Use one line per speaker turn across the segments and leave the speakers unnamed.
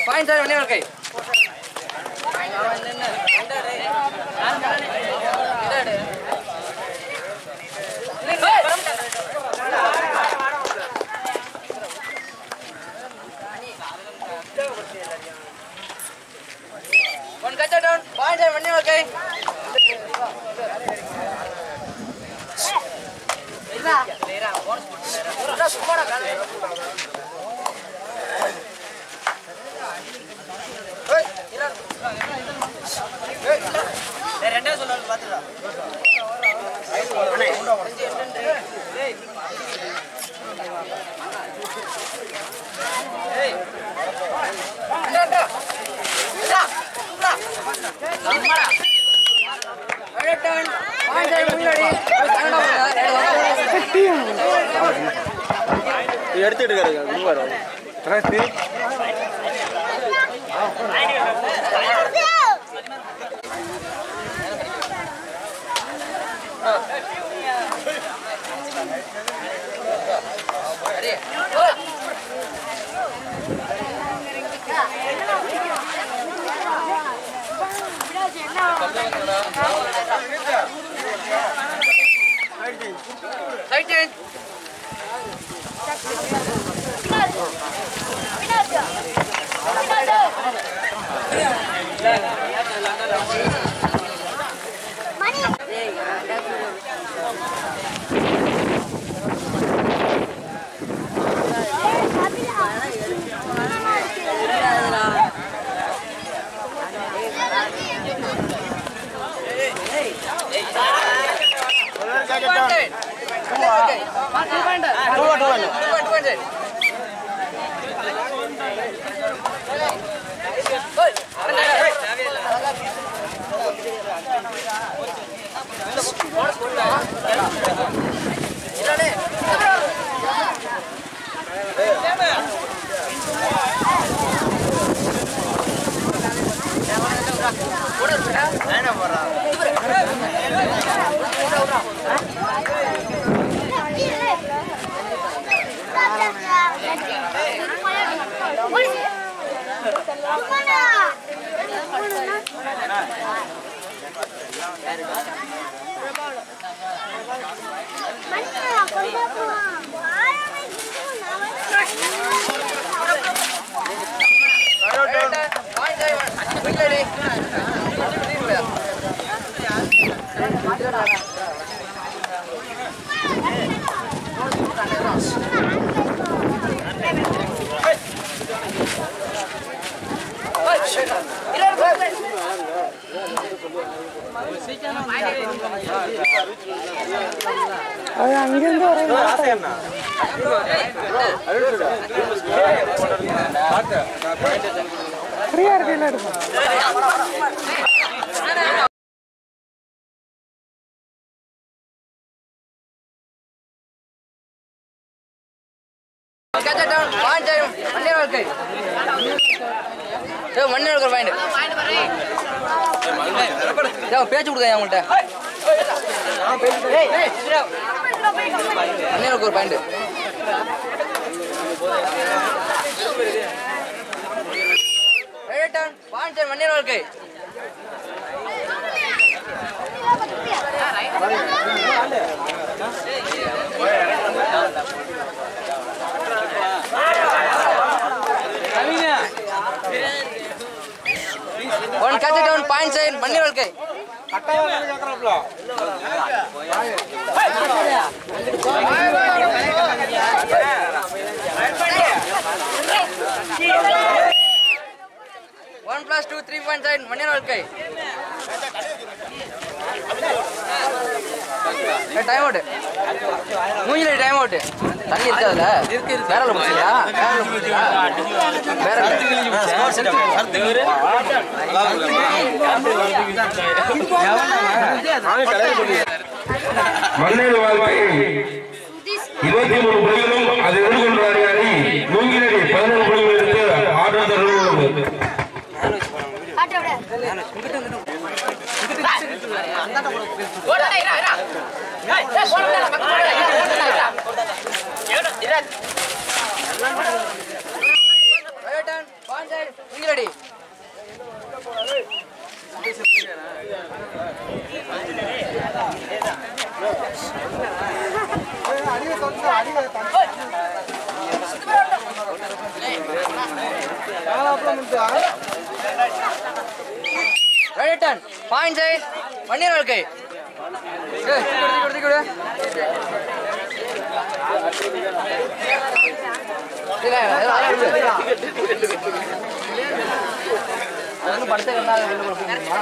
Point sir வண்டி கை one கச்சா டவுன் பாயிண்ட் சார் வண்டி கை
எடுத்துட்டு இருக்காரு
ரைட் ஹேண்ட்
அது அங்கிருந்து வர ஃப்ரீயா இருக்குல்ல எடுப்போம்
மண்ணு எடுக்கிற பாயிண்ட் பேச்சு கொடுக்க அவங்கள்ட்ட மண்ணு எடுக்கிற பாயிண்ட் பாயிண்ட் மண்ணீர் வாழ்க்கை one catch it down point சைன் மண்ணி வாழ்க்கை one plus two three point சைன் மண்ணி வாழ்க்கை டைம் அவுட் மூஞ்சில டைம் அவுட் தண்ணி இருக்காதுல இருக்கு இருக்கு வேற முடியலையா வேற வேற
மன்னர் வாழ்க்கை இருபத்தி மூணு புள்ளிகளும் அதை எதிர்கொண்டு அணி மூங்கிலடி பதினொரு புள்ளிகள் எடுத்து ஆர்டர் உள்ளது
மூங்கிலடி ரெடி டன் பாயிண்ட் சைட் வண்டியர் வாழ்க்கை ஏய், கொடுத்து கொடு இல்ல, இல்ல, அதெல்லாம் விடு. அது வந்து படுத்த கண்ணால வெளில போட முடியுமா?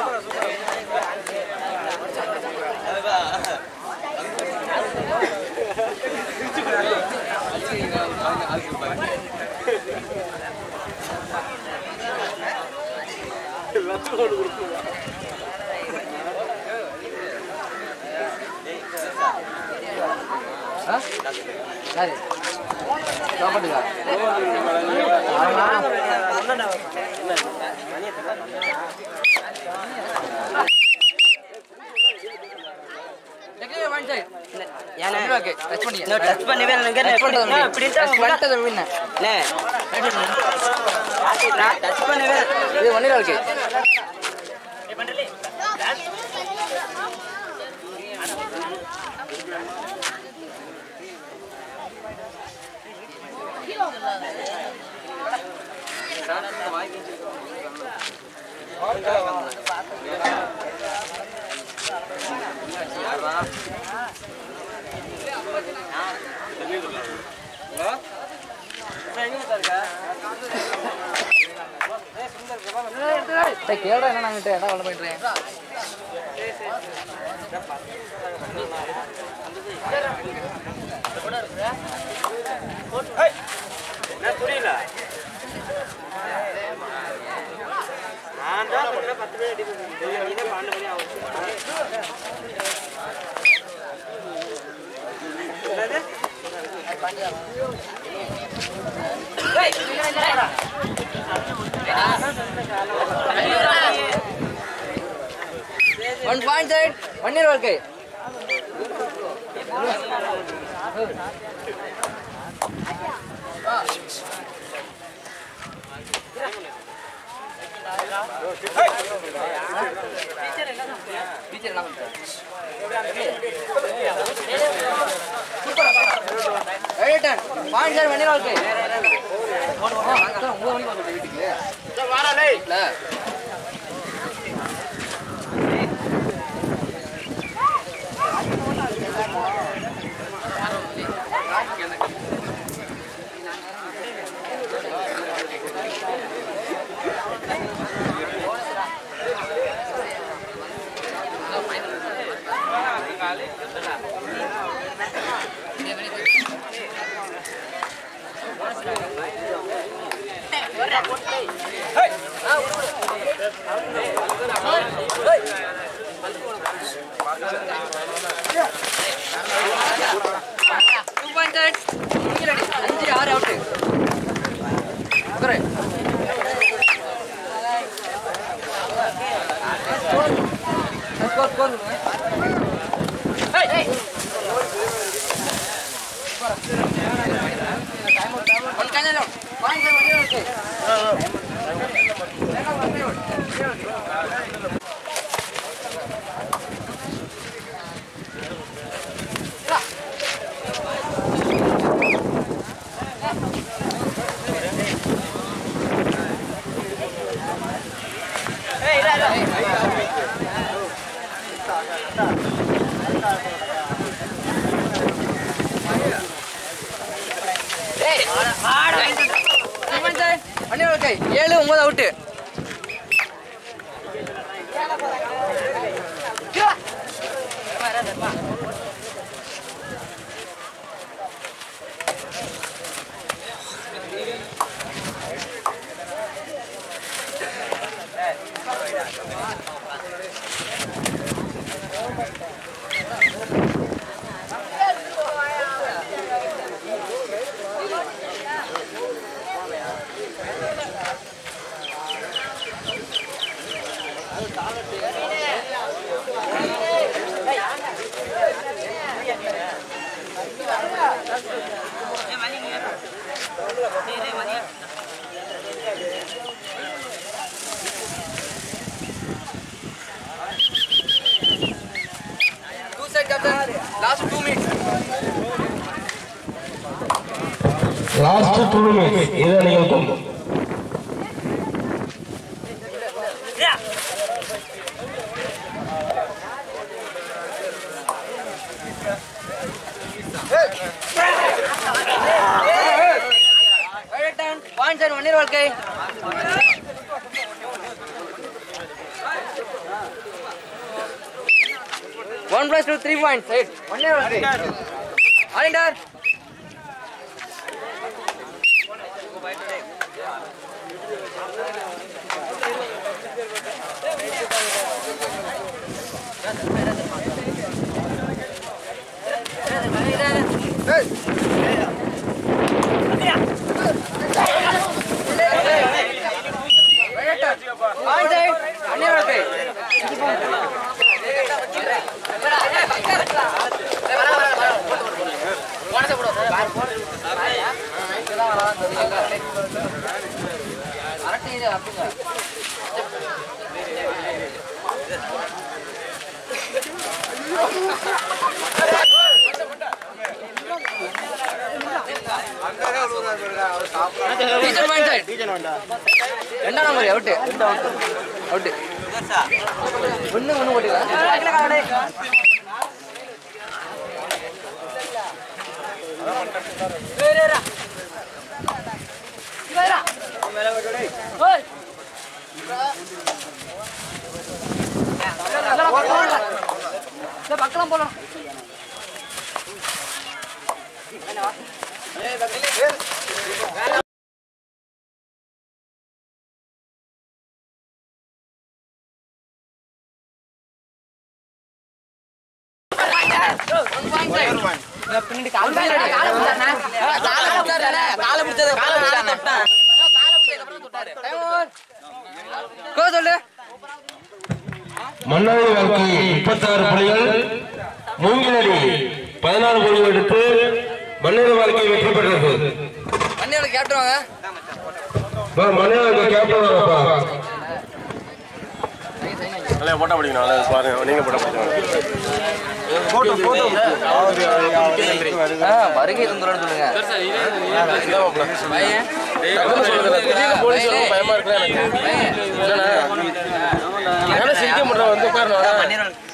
ஆ? யாரு? சாப்பாட்டுக்கா? ஆமா. Technical one side.
ஏண்ணே?
Okay, touch பண்ணிக்க.
இன்னும் touch பண்ணவே இல்லை. இங்க
Touch பண்ணிட்டு
எப்படி-
வந்து
இப்படி
win.
இருந்தா
Touch பண்ணிட்டு வந்து win.
அண்ணே, நான் touch பண்ணவே இல்லை.
இது வண்டியர் வாழ்க்கை டேய், கேளுடா என்ன நாங்கிட்ட என்ன வேலை பண்ணிட்டு இருக்கேன் ஒன் பாயிண்ட் சைட் வண்டியர் வாழ்க்கை டீச்சர் என்ன பண்ற ரைட்டன் பாயிண்ட் சைட் வண்டியர் வாழ்க்கை ஆ, அதான் ஒன்பது மணிக்கு வந்துட்டேன் வீட்டுக்கு இல்ல டூ பாயிண்ட் அஞ்சு ஆறு அவுட்டு உட்காரு ஸ்கோர் ஸ்கோர் ஒன் கஞ்சல் பாயிண்ட் வண்டி இருக்கு வண்டி இருக்கு ஏழு ஒன்பது அவுட்டு
லாஸ்ட் டூர்னமெண்ட் இரு அணிகளுக்கும்
பாயிண்ட் சார் மண்ணீர் வாழ்க்கை one plus two three point side மண்ணீர் வாழ்க்கை ஆலிண்டார் பாயிண்ட் சைட் மண்ணீர் வாழ்க்கை அரட்டி அப்படிங்க டீச்சர் பாயிண்ட் சைட் ரெண்டாம் நம்பர் அவுட்டு அவுட்டு ஒண்ணு ஒண்ணு போட்டுக்கலாம் பக்கம் போலாம் பின்னாடி கால் காலை பிடிச்சது கோ சொல்லு
மன்னாடி வாழ்க்கை முப்பத்தாறு புள்ளிகள் மூங்கிலடி பதினாறு புள்ளிகள் எடுத்து மன்னாடி வாழ்க்கை வெற்றி பெற்றது
வண்டியோட கேப்டன் வாங்க
மன்னாடி வாழ்க்கை கேப்டன் வாங்கப்பா
நல்லா போட்டா பிடிக்கணும் நல்லா பாருங்க நீங்க போட்டா பிடிக்கணும்
ஆ, வருகை தந்துடும் சொல்லுங்க பையன்
போலீஸ் பயமா இருக்குல்ல எனக்கு
பையன்
என்னண்ணா? என்னால சிரிக்க முடியல வந்து உட்காரணும்
மண்ணீர் வாழ்க்கை